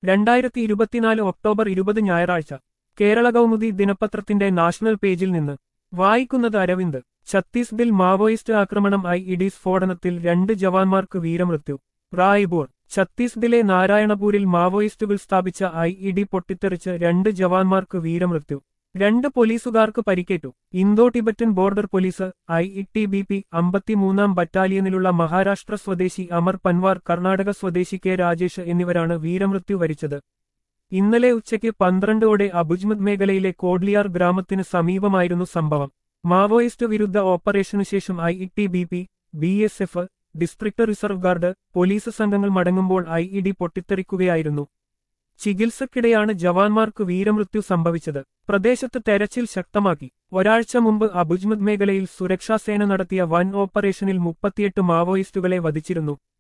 രണ്ടായിരത്തി ഇരുപത്തിനാല് ഒക്ടോബർ ഇരുപത് ഞായറാഴ്ച കേരള കൗമുദി ദിനപത്രത്തിന്റെ നാഷണൽ പേജിൽ നിന്ന് വായിക്കുന്നത് അരവിന്ദ് ഛത്തീസ്ഗഡിൽ മാവോയിസ്റ്റ് ആക്രമണം ഐ ഇഡി സ്ഫോടനത്തിൽ രണ്ട് ജവാന്മാർക്ക് വീരമൃത്യു റായ്പൂർ ഛത്തീസ്ഗഡിലെ നാരായണപൂരിൽ മാവോയിസ്റ്റുകൾ സ്ഥാപിച്ച ഐ ഇഡി പൊട്ടിത്തെറിച്ച് രണ്ട് ജവാന്മാർക്ക് വീരമൃത്യു രണ്ട് പോലീസുകാർക്ക് പരിക്കേറ്റു Indo Tibetan border police I E T B P അമ്പത്തിമൂന്നാം ബറ്റാലിയനിലുള്ള മഹാരാഷ്ട്ര സ്വദേശി അമർ പൻവാർ കർണാടക സ്വദേശി കെ രാജേഷ് എന്നിവരാണ് വീരമൃത്യു വരിച്ചത് ഇന്നലെ ഉച്ചയ്ക്ക് പന്ത്രണ്ടോടെ അബുജ്മത് മേഖലയിലെ കോഡ്ലിയാർ ഗ്രാമത്തിന് സമീപമായിരുന്നു സംഭവം മാവോയിസ്റ്റ് വിരുദ്ധ ഓപ്പറേഷനു ശേഷം I E T B P B S F district reserve guard police സംഘങ്ങൾ മടങ്ങുമ്പോൾ ഐ ഇ ഡി പൊട്ടിത്തെറിക്കുകയായിരുന്നു ചികിത്സക്കിടെയാണ് ജവാന്മാർക്ക് വീരമൃത്യു സംഭവിച്ചത് പ്രദേശത്ത് തെരച്ചിൽ ശക്തമാക്കി ഒരാഴ്ച മുമ്പ് അബുജ്മത് മേഖലയിൽ സുരക്ഷാസേന നടത്തിയ വൻ ഓപ്പറേഷനിൽ മുപ്പത്തിയെട്ട് മാവോയിസ്റ്റുകളെ വധിച്ചിരുന്നു